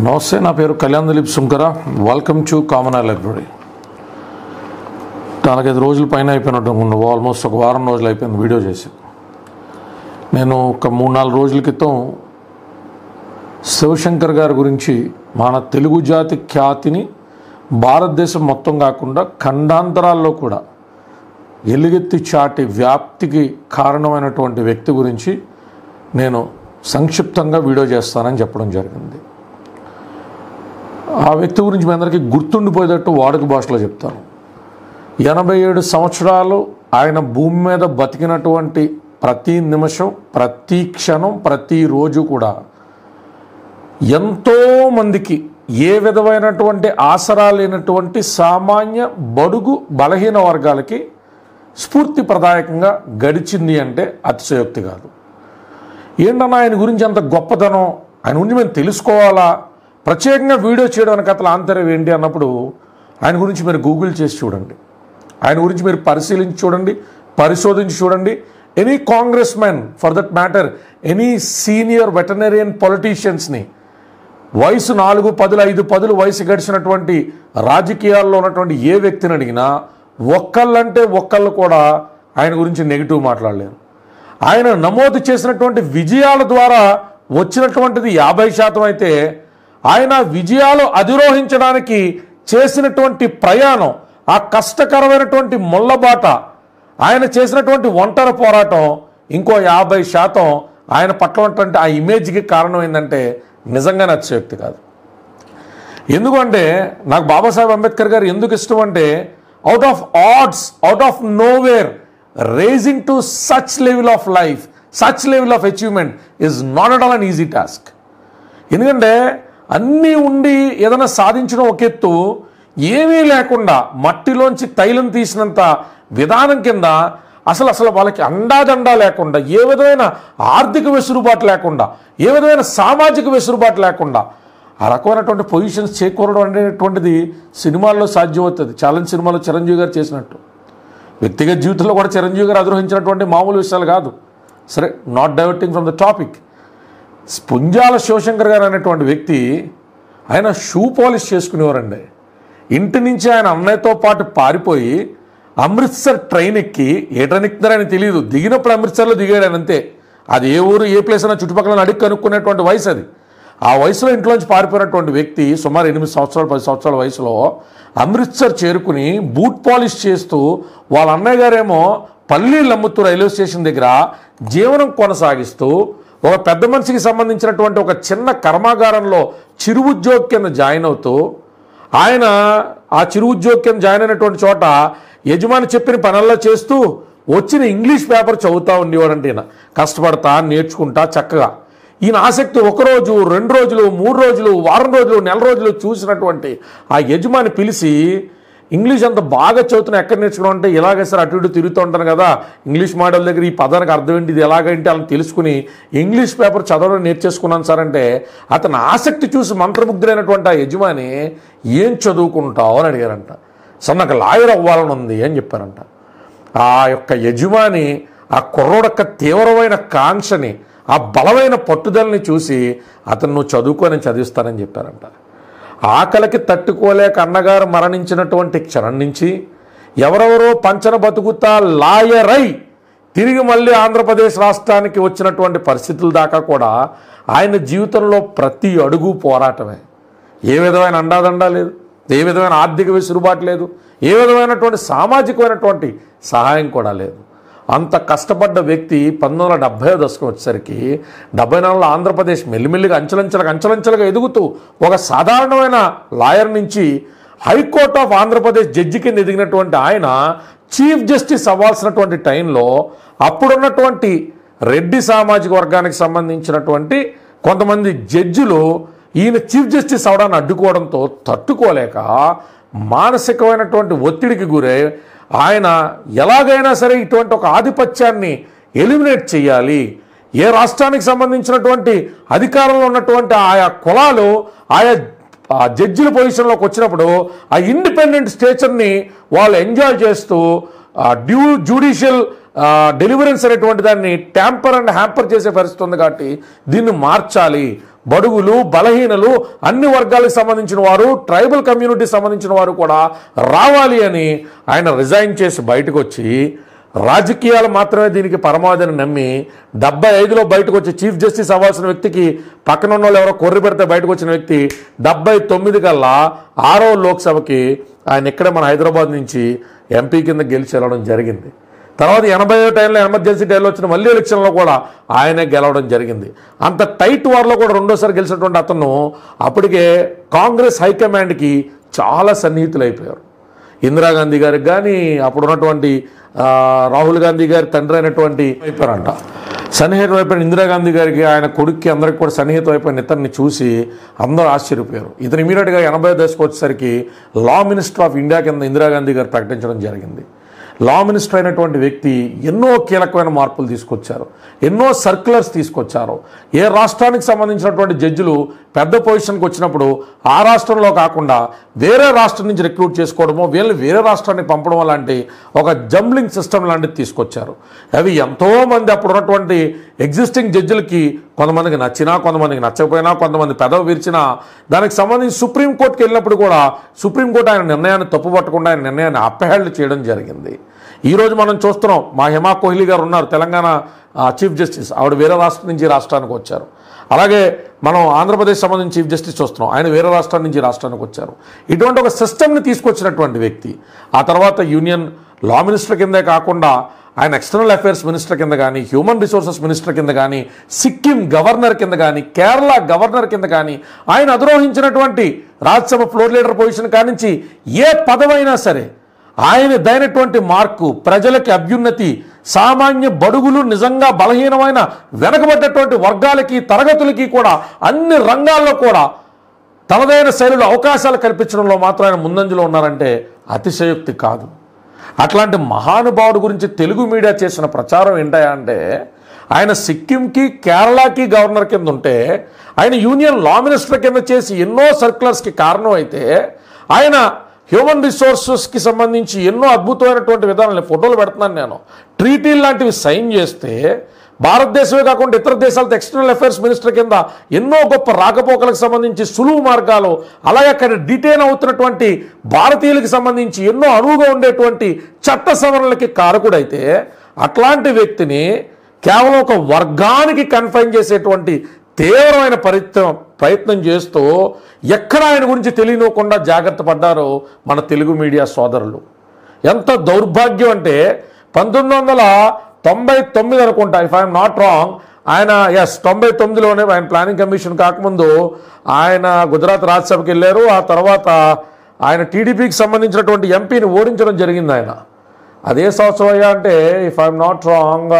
నమస్తే నా పేరు Kalyan Dilip Sunkara welcome to common library నాలుగైదు రోజుల పైన అయిపోయినట్టు నువ్వు ఆల్మోస్ట్ ఒక వారం రోజులు అయిపోయింది వీడియో చేసి నేను ఒక మూడు నాలుగు రోజుల క్రితం శివశంకర్ గారి గురించి మన తెలుగు జాతి ఖ్యాతిని భారతదేశం మొత్తం కాకుండా ఖండాంతరాల్లో కూడా ఎలుగెత్తి చాటి వ్యాప్తికి కారణమైనటువంటి వ్యక్తి గురించి నేను సంక్షిప్తంగా వీడియో చేస్తానని చెప్పడం జరిగింది ఆ వ్యక్తి గురించి మీ అందరికీ గుర్తుండిపోయేటట్టు వాడుక భాషలో చెప్తాను ఎనభై ఏడు సంవత్సరాలు ఆయన భూమి మీద బతికినటువంటి ప్రతి నిమిషం ప్రతి క్షణం ప్రతిరోజు కూడా ఎంతో మందికి ఏ విధమైనటువంటి ఆసరా లేనటువంటి సామాన్య బడుగు బలహీన వర్గాలకి స్ఫూర్తిప్రదాయకంగా గడిచింది అంటే అతిశయోక్తి కాదు ఏంటన్నా ఆయన గురించి అంత గొప్పతనం ఆయన గురించి మేము తెలుసుకోవాలా ప్రత్యేకంగా వీడియో చేయడానికి అతను ఆంతర్యం ఏంటి అన్నప్పుడు ఆయన గురించి మీరు గూగుల్ చేసి చూడండి ఆయన గురించి మీరు పరిశీలించి చూడండి పరిశోధించి చూడండి any Congress man for that matter any senior veterinarian పొలిటీషియన్స్ని వయసు నాలుగు పదులు ఐదు పదులు వయసు గడిచినటువంటి రాజకీయాల్లో ఉన్నటువంటి ఏ వ్యక్తిని అడిగినా ఒక్కళ్ళంటే ఒక్కళ్ళు కూడా ఆయన గురించి నెగిటివ్ మాట్లాడలేరు ఆయన నమోదు చేసినటువంటి విజయాల ద్వారా వచ్చినటువంటిది యాభై శాతం అయితే ఆయన విజయాలు అధిరోహించడానికి చేసినటువంటి ప్రయాణం ఆ కష్టకరమైనటువంటి ముళ్ళబాట ఆయన చేసినటువంటి ఒంటరి పోరాటం ఇంకో యాభై శాతం ఆయన పట్ల ఉన్నటువంటి ఆ ఇమేజ్కి కారణం ఏంటంటే నిజంగానే అతిశయోక్తి కాదు ఎందుకంటే నాకు బాబాసాహెబ్ అంబేద్కర్ గారు ఎందుకు ఇష్టం అంటే out of odds out of nowhere raging to such level of life such level of achievement is not at all an easy task ఎందుకంటే అన్నీ ఉండి ఏదైనా సాధించడం ఒక ఎత్తు ఏమీ లేకుండా మట్టిలోంచి తైలం తీసినంత విధానం కింద అసలు అసలు వాళ్ళకి అండాదండా లేకుండా ఏ విధమైన ఆర్థిక వెసులుబాటు లేకుండా ఏ విధమైన సామాజిక వెసులుబాటు లేకుండా ఆ రకమైనటువంటి పొజిషన్స్ చేకూరడం అనేటువంటిది సినిమాల్లో సాధ్యమవుతుంది ఛాలెంజ్ సినిమాలో చిరంజీవి గారు చేసినట్టు వ్యక్తిగత జీవితంలో కూడా చిరంజీవి గారు అధిరోహించినటువంటి మామూలు విషయాలు కాదు సరే not diverting from the topic Punjala Shivashankar garu అనేటువంటి వ్యక్తి ఆయన షూ పాలిష్ చేసుకునేవారండి ఇంటి నుంచి ఆయన అన్నయ్యతో పాటు పారిపోయి అమృత్సర్ ట్రైన్ ఎక్కి ఏ ట్రైన్ ఎక్కుతున్నారని తెలియదు దిగినప్పుడు అమృత్సర్లో దిగాడు ఆయన అంతే అది ఏ ఊరు ఏ ప్లేస్ అయినా చుట్టుపక్కల అడిగి కనుక్కునేటువంటి వయసు అది ఆ వయసులో ఇంట్లోంచి పారిపోయినటువంటి వ్యక్తి సుమారు ఎనిమిది సంవత్సరాలు పది సంవత్సరాల వయసులో అమృత్సర్ చేరుకుని బూట్ పాలిష్ చేస్తూ వాళ్ళ అన్నయ్య గారేమో పల్లీలు అమ్ముతూ రైల్వే స్టేషన్ దగ్గర జీవనం కొనసాగిస్తూ ఒక పెద్ద మనిషికి సంబంధించినటువంటి ఒక చిన్న కర్మాగారంలో చిరు ఉద్యోగి కింద జాయిన్ అవుతూ ఆయన ఆ చిరు ఉద్యోగి కింద జాయిన్ అయినటువంటి చోట యజమాని చెప్పిన పనుల్లో చేస్తూ వచ్చిన ఇంగ్లీష్ పేపర్ చదువుతూ ఉండేవాడంటే ఈయన కష్టపడతా నేర్చుకుంటా చక్కగా ఈయన ఆసక్తి ఒక రోజు రెండు రోజులు మూడు రోజులు వారం రోజులు నెల రోజులు చూసినటువంటి ఆ యజమాని పిలిచి ఇంగ్లీష్ అంత బాగా చదువుతున్నా ఎక్కడ నేర్చుకున్నాం అంటే ఇలాగే సార్ అటు ఇటు తిరుగుతూ ఉంటాను కదా ఇంగ్లీష్ మోడల్ దగ్గర ఈ పదానికి అర్థం ఏంటి ఇది ఎలాగంటే అలా తెలుసుకుని ఇంగ్లీష్ పేపర్ చదవడం నేర్చేసుకున్నాను సార్ అంటే అతను ఆసక్తి చూసి మంత్రముగ్ధులైనటువంటి ఆ యజమాని ఏం చదువుకుంటావు అని అడిగారంట సార్ నాకు లాయర్ అవ్వాలని ఉంది అని చెప్పారంట ఆ యొక్క యజమాని ఆ కుర్రోడొక్క తీవ్రమైన కాంక్షని ఆ బలమైన పట్టుదలని చూసి అతను నువ్వు చదువుకొని చదివిస్తానని చెప్పారంట ఆకలికి తట్టుకోలేక అన్నగారు మరణించినటువంటి క్షణం నుంచి ఎవరెవరో పంచన బతుకుతా లాయరై తిరిగి మళ్ళీ ఆంధ్రప్రదేశ్ రాష్ట్రానికి వచ్చినటువంటి పరిస్థితుల దాకా కూడా ఆయన జీవితంలో ప్రతి అడుగు పోరాటమే ఏ విధమైన అండాదండా లేదు ఏ విధమైన ఆర్థిక వెసులుబాటు లేదు ఏ విధమైనటువంటి సామాజికమైనటువంటి సహాయం కూడా లేదు అంత కష్టపడ్డ వ్యక్తి పంతొమ్మిది వందల డెబ్బై దశకం వచ్చేసరికి డెబ్బై నాలుగులో ఆంధ్రప్రదేశ్ మెల్లిమెల్లిగా అంచెలంచెలుగా అంచెలంచెలుగా ఎదుగుతూ ఒక సాధారణమైన లాయర్ నుంచి హైకోర్ట్ ఆఫ్ ఆంధ్రప్రదేశ్ జడ్జి కింద ఎదిగినటువంటి ఆయన చీఫ్ జస్టిస్ అవ్వాల్సినటువంటి టైంలో అప్పుడున్నటువంటి రెడ్డి సామాజిక వర్గానికి సంబంధించినటువంటి కొంతమంది జడ్జిలు ఈయన చీఫ్ జస్టిస్ అవడాన్ని అడ్డుకోవడంతో తట్టుకోలేక మానసికమైనటువంటి ఒత్తిడికి గురై ఆయన ఎలాగైనా సరే ఇటువంటి ఒక ఆధిపత్యాన్ని ఎలిమినేట్ చేయాలి ఏ రాష్ట్రానికి సంబంధించినటువంటి అధికారంలో ఉన్నటువంటి ఆయా కులాలు ఆయా ఆ జడ్జిల పొజిషన్లోకి వచ్చినప్పుడు ఆ ఇండిపెండెంట్ స్టేచర్ని వాళ్ళు ఎంజాయ్ చేస్తూ ఆ డ్యూ జ్యుడిషియల్ డెలివరెన్స్ అనేటువంటి దాన్ని ట్యాంపర్ అండ్ హ్యాంపర్ చేసే పరిస్థితి ఉంది కాబట్టి దీన్ని మార్చాలి బడుగులు బలహీనలు అన్ని వర్గాలకు సంబంధించిన వారు ట్రైబల్ కమ్యూనిటీ సంబంధించిన వారు కూడా రావాలి అని ఆయన రిజైన్ చేసి బయటకు వచ్చి రాజకీయాలు మాత్రమే దీనికి పరమావధిని నమ్మి డెబ్బై ఐదులో బయటకు వచ్చి చీఫ్ జస్టిస్ అవ్వాల్సిన వ్యక్తికి పక్కన ఉన్న వాళ్ళు ఎవరో కొర్రి పెడితే బయటకు వచ్చిన వ్యక్తి డెబ్బై తొమ్మిది కల్లా ఆరో లోక్సభకి ఆయన ఇక్కడే మన హైదరాబాద్ నుంచి ఎంపీ కింద గెలిచి వెళ్ళడం జరిగింది తర్వాత ఎనభై టైంలో ఎమర్జెన్సీ టైంలో వచ్చిన మళ్ళీ ఎలక్షన్లో కూడా ఆయనే గెలవడం జరిగింది అంత టైట్ వార్లో కూడా రెండోసారి గెలిచినటువంటి అతను అప్పటికే కాంగ్రెస్ హైకమాండ్కి చాలా సన్నిహితులు అయిపోయారు ఇందిరాగాంధీ గారికి కానీ అప్పుడు ఉన్నటువంటి ఆ, రాహుల్ గాంధీ గారి తండ్రి అయినటువంటి అయిపోయారంట సన్నిహితం అయిపోయిన ఇందిరాగాంధీ గారికి ఆయన కొడుక్కి అందరికి కూడా సన్నిహితం అయిపోయిన ఇతన్ని చూసి అందరూ ఆశ్చర్యపోయారు ఇతను ఇమీడియట్గా ఎనభై దశకు వచ్చేసరికి లా మినిస్టర్ ఆఫ్ ఇండియా కింద ఇందిరాగాంధీ గారు ప్రకటించడం జరిగింది లా మినిస్టర్ అయినటువంటి వ్యక్తి ఎన్నో కీలకమైన మార్పులు తీసుకొచ్చారు ఎన్నో సర్క్యులర్స్ తీసుకొచ్చారు ఏ రాష్ట్రానికి సంబంధించినటువంటి జడ్జిలు పెద్ద పొజిషన్కి వచ్చినప్పుడు ఆ రాష్ట్రంలో కాకుండా వేరే రాష్ట్రం నుంచి రిక్రూట్ చేసుకోవడమో వీళ్ళని వేరే రాష్ట్రానికి పంపడం లాంటి ఒక జంబ్లింగ్ సిస్టమ్ లాంటిది తీసుకొచ్చారు అవి ఎంతోమంది అప్పుడు ఉన్నటువంటి ఎగ్జిస్టింగ్ జడ్జిలకి కొంతమందికి నచ్చినా కొంతమందికి నచ్చకపోయినా కొంతమంది పెదవి విరిచినా దానికి సంబంధించి సుప్రీంకోర్టుకి వెళ్ళినప్పుడు కూడా సుప్రీంకోర్టు ఆయన నిర్ణయాన్ని తప్పుపట్టకుండా ఆయన నిర్ణయాన్ని అప్పహేళన చేయడం జరిగింది ఈరోజు మనం చూస్తున్నాం మా హిమా కోహ్లీ గారు ఉన్నారు తెలంగాణ ఆ, చీఫ్ జస్టిస్ ఆవిడ వేరే రాష్ట్రం నుంచి ఈ రాష్ట్రానికి వచ్చారు అలాగే మనం ఆంధ్రప్రదేశ్ సంబంధించి చీఫ్ జస్టిస్ చూస్తున్నాం ఆయన వేరే రాష్ట్రం నుంచి ఈ రాష్ట్రానికి వచ్చారు ఇటువంటి ఒక సిస్టమ్ని తీసుకొచ్చినటువంటి వ్యక్తి ఆ తర్వాత యూనియన్ లా మినిస్టర్ కిందే కాకుండా ఆయన ఎక్స్టర్నల్ అఫైర్స్ మినిస్టర్ కింద కానీ హ్యూమన్ రిసోర్సెస్ మినిస్టర్ కింద కానీ సిక్కిం గవర్నర్ కింద కానీ కేరళ గవర్నర్ కింద కానీ ఆయన అధిరోహించినటువంటి రాజ్యసభ ఫ్లోర్ లీడర్ పొజిషన్ కానించి ఏ పదవైనా సరే ఆయన దైనటువంటి మార్కు ప్రజలకి అభ్యున్నతి సామాన్య బడుగులు నిజంగా బలహీనమైన వెనకబడ్డటువంటి వర్గాలకి తరగతులకి కూడా అన్ని రంగాల్లో కూడా తనదైన శైలిలో అవకాశాలు కల్పించడంలో మాత్రం ఆయన ముందంజలో ఉన్నారంటే అతిశయోక్తి కాదు అట్లాంటి మహానుభావుడు గురించి తెలుగు మీడియా చేసిన ప్రచారం ఏంటయా అంటే ఆయన సిక్కింకి కేరళకి గవర్నర్ కింద ఉంటే ఆయన యూనియన్ లా మినిస్టర్ కింద చేసి ఎన్నో సర్క్యులర్స్కి కారణం అయితే ఆయన హ్యూమన్ రిసోర్సెస్కి సంబంధించి ఎన్నో అద్భుతమైనటువంటి విధానాలు ఫోటోలు పెడుతున్నాను నేను ట్రీటీలు లాంటివి సైన్ చేస్తే భారతదేశమే కాకుండా ఇతర దేశాలతో ఎక్స్టర్నల్ అఫైర్స్ మినిస్టర్ కింద ఎన్నో గొప్ప రాకపోకలకు సంబంధించి సులువు మార్గాలు అలాగే అక్కడ డిటైన్ అవుతున్నటువంటి భారతీయులకు సంబంధించి ఎన్నో అనువుగా ఉండేటువంటి చట్ట సవరణలకి కారకుడైతే అట్లాంటి వ్యక్తిని కేవలం ఒక వర్గానికి కన్ఫైన్ చేసేటువంటి తీవ్రమైన ప్రయత్నం ప్రయత్నం చేస్తూ ఎక్కడ ఆయన గురించి తెలియనివ్వకుండా జాగ్రత్త పడ్డారో మన తెలుగు మీడియా సోదరులు ఎంత దౌర్భాగ్యం అంటే పంతొమ్మిది వందల తొంభై తొమ్మిది అనుకుంటా ఇఫ్ ఐఎమ్ నాట్ రాంగ్ ఆయన ఎస్ తొంభై తొమ్మిదిలోనే ఆయన ప్లానింగ్ కమిషన్ కాకముందు ఆయన గుజరాత్ రాజ్యసభకి వెళ్ళారు ఆ తర్వాత ఆయన టీడీపీకి సంబంధించినటువంటి ఎంపీని ఓడించడం జరిగింది ఆయన అదే సంవత్సరం అయ్యా అంటే ఇఫ్ ఐఎమ్ నాట్ రాంగ్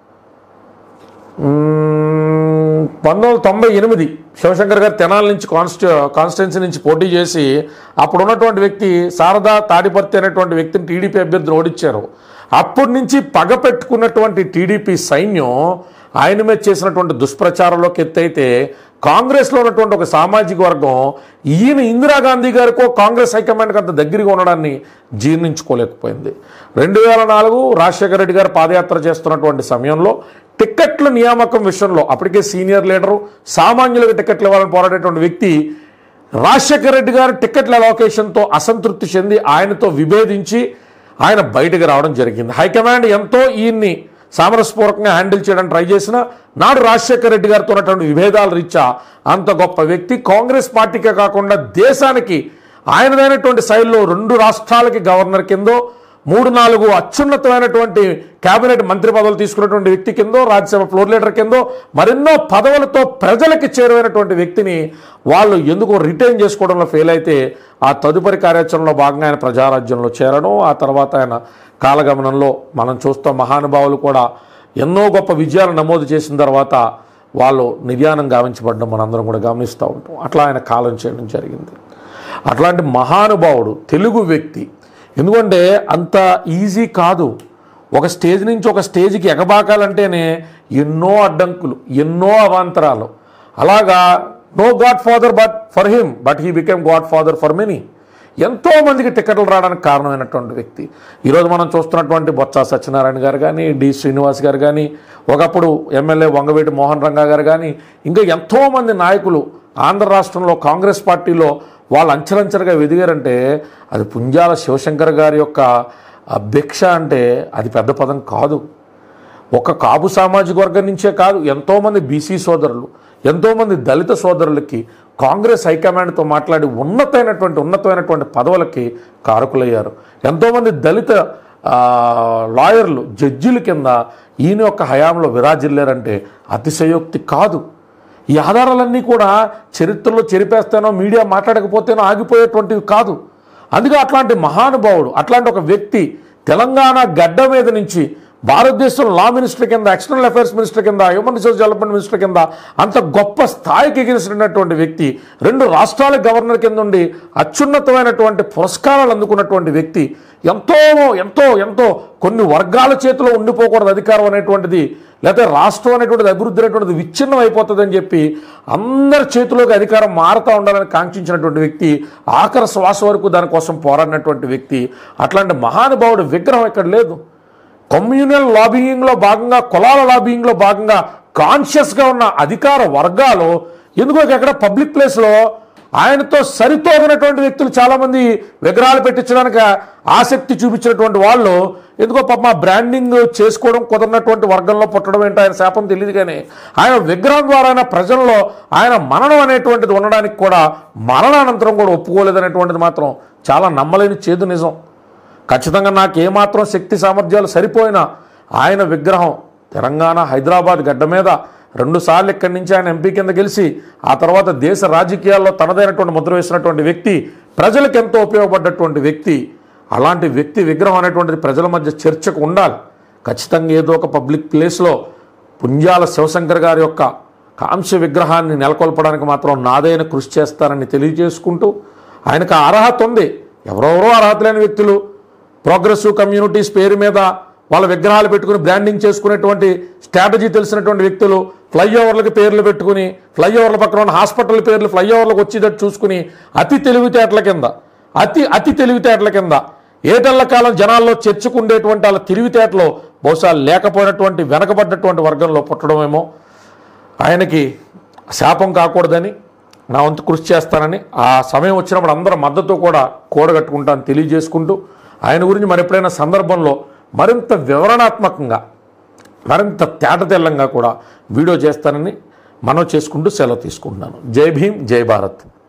పంతొమ్మిది వందల తొంభై ఎనిమిది శివశంకర్ గారు తెనాల నుంచి కాన్స్టి కాన్స్టిట్యున్సీ నుంచి పోటీ చేసి అప్పుడు ఉన్నటువంటి వ్యక్తి శారదా తాడిపర్తి అనేటువంటి వ్యక్తిని టీడీపీ అభ్యర్థిని ఓడించారు అప్పటి నుంచి పగ పెట్టుకున్నటువంటి టీడీపీ సైన్యం ఆయన మీద చేసినటువంటి దుష్ప్రచారంలోకి ఎత్తైతే కాంగ్రెస్లో ఉన్నటువంటి ఒక సామాజిక వర్గం ఈయన ఇందిరాగాంధీ గారికో కాంగ్రెస్ హైకమాండ్కి అంత దగ్గరగా ఉండడాన్ని జీర్ణించుకోలేకపోయింది రెండు వేల నాలుగు రాజశేఖర రెడ్డి గారు పాదయాత్ర చేస్తున్నటువంటి సమయంలో టిక్కెట్ల నియామకం విషయంలో అప్పటికే సీనియర్ లీడరు సామాన్యులకు టిక్కెట్లు ఇవ్వాలని పోరాడేటువంటి వ్యక్తి రాజశేఖర రెడ్డి గారు టిక్కెట్ల అలోకేషన్తో అసంతృప్తి చెంది ఆయనతో విభేదించి ఆయన బయటకు రావడం జరిగింది హైకమాండ్ ఎంతో ఈయన్ని సామరస్యపూర్వకంగా హ్యాండిల్ చేయడానికి ట్రై చేసిన నాడు రాజశేఖర రెడ్డి గారితో ఉన్నటువంటి విభేదాల రీత్యా అంత గొప్ప వ్యక్తి కాంగ్రెస్ పార్టీకే కాకుండా దేశానికి ఆయనదైనటువంటి శైలిలో రెండు రాష్ట్రాలకి గవర్నర్ కిందో మూడు నాలుగు అత్యున్నతమైనటువంటి కేబినెట్ మంత్రి పదవులు తీసుకున్నటువంటి వ్యక్తి కిందో రాజ్యసభ ఫ్లోర్ లీడర్ కిందో మరెన్నో పదవులతో ప్రజలకి చేరువైనటువంటి వ్యక్తిని వాళ్ళు ఎందుకు రిటైన్ చేసుకోవడంలో ఫెయిల్ అయితే ఆ తదుపరి కార్యాచరణలో భాగంగా ఆయన ప్రజారాజ్యంలో చేరడం ఆ తర్వాత ఆయన కాలగమనంలో మనం చూస్తాం మహానుభావులు కూడా ఎన్నో గొప్ప విజయాలు నమోదు చేసిన తర్వాత వాళ్ళు నిర్యాణం గావించబడడం మనందరం కూడా గమనిస్తూ ఉంటాం అట్లా ఆయన కాలం చేయడం జరిగింది అట్లాంటి మహానుభావుడు తెలుగు వ్యక్తి ఎందుకంటే అంత ఈజీ కాదు ఒక స్టేజ్ నుంచి ఒక స్టేజ్కి ఎగబాకాలంటేనే ఎన్నో అడ్డంకులు ఎన్నో అవాంతరాలు అలాగా no godfather but for him but he became godfather for many ఎంతో మందికి టికెట్లు రావడానికి కారణమైనటువంటి వ్యక్తి ఈరోజు మనం చూస్తున్నటువంటి బొత్స సత్యనారాయణ గారు కానీ డి శ్రీనివాస్ గారు కానీ ఒకప్పుడు ఎమ్మెల్యే వంగవీటి మోహన్ రంగా గారు కానీ ఇంకా ఎంతోమంది నాయకులు ఆంధ్ర రాష్ట్రంలో కాంగ్రెస్ పార్టీలో వాళ్ళు అంచెలంచెలుగా ఎదిగారంటే అది పుంజాల శివశంకర్ గారి యొక్క ఆ, భిక్ష అంటే అది పెద్ద పదం కాదు ఒక కాపు సామాజిక వర్గం నుంచే కాదు ఎంతోమంది బీసీ సోదరులు ఎంతోమంది దళిత సోదరులకి కాంగ్రెస్ హైకమాండ్తో మాట్లాడి ఉన్నతమైనటువంటి ఉన్నతమైనటువంటి పదవులకి కారకులయ్యారు ఎంతోమంది దళిత ఆ, లాయర్లు జడ్జిల కింద ఈయన యొక్క హయాంలో విరాజిల్లారంటే అతిశయోక్తి కాదు ఈ ఆధారాలన్నీ కూడా చరిత్రలో చెరిపేస్తానో మీడియా మాట్లాడకపోతేనో ఆగిపోయేటువంటివి కాదు అందుకే అట్లాంటి మహానుభావుడు అట్లాంటి ఒక వ్యక్తి తెలంగాణ గడ్డ మీద నుంచి భారతదేశం లా మినిస్టర్ కింద ఎక్స్టర్నల్ అఫైర్స్ మినిస్టర్ కింద హ్యూమన్ రిసోర్స్ డెవలప్మెంట్ మినిస్టర్ కింద అంత గొప్ప స్థాయికి ఎగిరిసినటువంటి వ్యక్తి రెండు రాష్ట్రాల గవర్నర్ కింద ఉండి అత్యున్నతమైనటువంటి పురస్కారాలు అందుకున్నటువంటి వ్యక్తి ఎంతో ఎంతో ఎంతో కొన్ని వర్గాల చేతిలో ఉండిపోకూడదు అధికారం అనేటువంటిది లేకపోతే రాష్ట్రం అనేటువంటిది అభివృద్ధి అనేటువంటిది విచ్ఛిన్నం అయిపోతుందని చెప్పి అందరి చేతిలోకి అధికారం మారుతూ ఉండాలని కాంక్షించినటువంటి వ్యక్తి ఆఖరి శ్వాస వరకు దానికోసం పోరాడినటువంటి వ్యక్తి అట్లాంటి మహానుభావుడు విగ్రహం ఇక్కడ లేదు కమ్యూనల్ లాబింగ్లో భాగంగా కులాల లాబింగ్లో భాగంగా కాన్షియస్గా ఉన్న అధికార వర్గాలు ఎందుకో ఎక్కడ పబ్లిక్ ప్లేస్లో ఆయనతో సరితోగినటువంటి వ్యక్తులు చాలామంది విగ్రహాలు పెట్టించడానికి ఆసక్తి చూపించినటువంటి వాళ్ళు ఎందుకో పాప మా బ్రాండింగ్ చేసుకోవడం కుదరనటువంటి వర్గంలో పుట్టడం ఏంటో ఆయన శాపం తెలియదు కానీ ఆయన విగ్రహం ద్వారా ఆయన ప్రజల్లో ఆయన మరణం అనేటువంటిది ఉండడానికి కూడా మరణానంతరం కూడా ఒప్పుకోలేదనేటువంటిది మాత్రం చాలా నమ్మలేని చేదు నిజం ఖచ్చితంగా నాకు ఏమాత్రం శక్తి సామర్థ్యాలు సరిపోయినా ఆయన విగ్రహం తెలంగాణ హైదరాబాద్ గడ్డ మీద రెండుసార్లు ఇక్కడి నుంచి ఆయన ఎంపీ కింద గెలిచి ఆ తర్వాత దేశ రాజకీయాల్లో తనదైనటువంటి ముద్ర వేసినటువంటి వ్యక్తి ప్రజలకు ఎంతో ఉపయోగపడ్డటువంటి వ్యక్తి అలాంటి వ్యక్తి విగ్రహం అనేటువంటిది ప్రజల మధ్య చర్చకు ఉండాలి ఖచ్చితంగా ఏదో ఒక పబ్లిక్ ప్లేస్లో పుంజాల శివశంకర్ గారి యొక్క కాంస్య విగ్రహాన్ని నెలకొల్పడానికి మాత్రం నాదైన కృషి చేస్తానని తెలియజేసుకుంటూ ఆయనకు ఆ అర్హత ఉంది ఎవరెవరో అర్హత లేని వ్యక్తులు ప్రోగ్రెసివ్ కమ్యూనిటీస్ పేరు మీద వాళ్ళ విగ్రహాలు పెట్టుకుని బ్రాండింగ్ చేసుకునేటువంటి స్ట్రాటజీ తెలిసినటువంటి వ్యక్తులు ఫ్లైఓవర్లకి పేర్లు పెట్టుకుని ఫ్లైఓవర్ల పక్కన ఉన్న హాస్పిటల్ పేర్లు ఫ్లైఓవర్లకు వచ్చేటట్టు చూసుకుని అతి తెలివితేటల కింద అతి అతి తెలివితేటల కింద ఏటెళ్ల కాలం జనాల్లో చర్చకుండేటువంటి వాళ్ళ తెలివితేటలో బహుశా లేకపోయినటువంటి వెనకబడ్డటువంటి వర్గంలో పుట్టడమేమో ఆయనకి శాపం కాకూడదని నా వంతు కృషి చేస్తానని ఆ సమయం వచ్చినప్పుడు అందరూ మద్దతు కూడా కూడగట్టుకుంటాను తెలియజేసుకుంటూ ఆయన గురించి మరి ఎప్పుడైనా సందర్భంలో మరింత వివరణాత్మకంగా మరింత తేటతెల్లంగా కూడా వీడియో చేస్తానని మనం చేసుకుంటూ సెలవు తీసుకుంటున్నాను జై భీమ్ జై భారత్